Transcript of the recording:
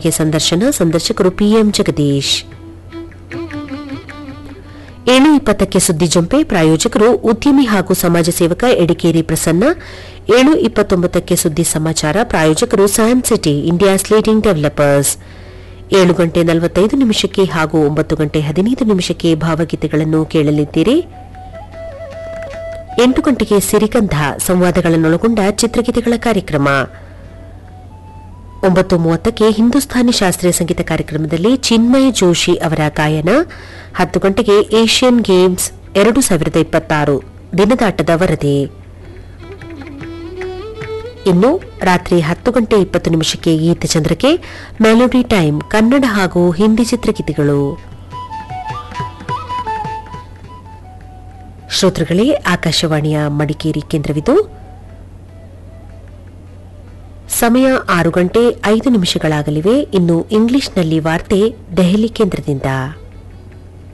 ಗಂಟೆಗೆ ಸಂದರ್ಶನ ಸಂದರ್ಶಕರು ಪಿಎಂ ಜಗದೀಶ್ ಏಳು ಇಪ್ಪತ್ತಕ್ಕೆ ಸುದ್ದಿ ಜಂಪೆ ಪ್ರಾಯೋಜಕರು ಉದ್ಯಮಿ ಹಾಗೂ ಸಮಾಜ ಸೇವಕ ಎಡಿಕೇರಿ ಪ್ರಸನ್ನ ಏಳು ಇಪ್ಪತ್ತೊಂಬತ್ತಕ್ಕೆ ಸುದ್ದಿ ಸಮಾಚಾರ ಪ್ರಾಯೋಜಕರು San City India's leading developers ಏಳು ಗಂಟೆ ನಲವತ್ತೈದು ನಿಮಿಷಕ್ಕೆ ಹಾಗೂ ಒಂಬತ್ತು ಗಂಟೆ ಹದಿನೈದು ನಿಮಿಷಕ್ಕೆ ಭಾವಗೀತೆಗಳನ್ನು ಕೇಳಲಿದ್ದೀರಿ ಎಂಟು ಗಂಟೆಗೆ ಸಿರಿಗಂಧ ಸಂವಾದಗಳನ್ನೊಳಗೊಂಡ ಚಿತ್ರಗೀತೆಗಳ ಕಾರ್ಯಕ್ರಮ ಒಂಬತ್ತು ಮೂವತ್ತಕ್ಕೆ ಹಿಂದೂಸ್ತಾನಿ ಶಾಸ್ತ್ರೀಯ ಸಂಗೀತ ಕಾರ್ಯಕ್ರಮದಲ್ಲಿ ಚಿನ್ಮಯ ಜೋಶಿ ಅವರ ಗಾಯನ ಹತ್ತು ಗಂಟೆಗೆ ಏಷ್ಯನ್ ಗೇಮ್ಸ್ ಎರಡು ಸಾವಿರದ ಇಪ್ಪತ್ತಾರು ದಿನದಾಟದ ವರದಿ ಇನ್ನು ರಾತ್ರಿ ಹತ್ತು ಗಂಟೆ ಇಪ್ಪತ್ತು ನಿಮಿಷಕ್ಕೆ ಗೀತಚಂದ್ರಕ್ಕೆ ಮೆಲೋಡಿ ಟೈಮ್ ಕನ್ನಡ ಹಾಗೂ ಹಿಂದಿ ಚಿತ್ರಗೀತೆಗಳು ಶ್ರೋತೃಗಳೇ ಆಕಾಶವಾಣಿಯ ಮಡಿಕೇರಿ ಕೇಂದ್ರವಿದು ಸಮಯ ಆರು ಗಂಟೆ ಐದು ನಿಮಿಷಗಳಾಗಲಿವೆ ಇನ್ನು ಇಂಗ್ಲಿಷ್ನಲ್ಲಿ ವಾರ್ತೆ ದೆಹಲಿ ಕೇಂದ್ರದಿಂದ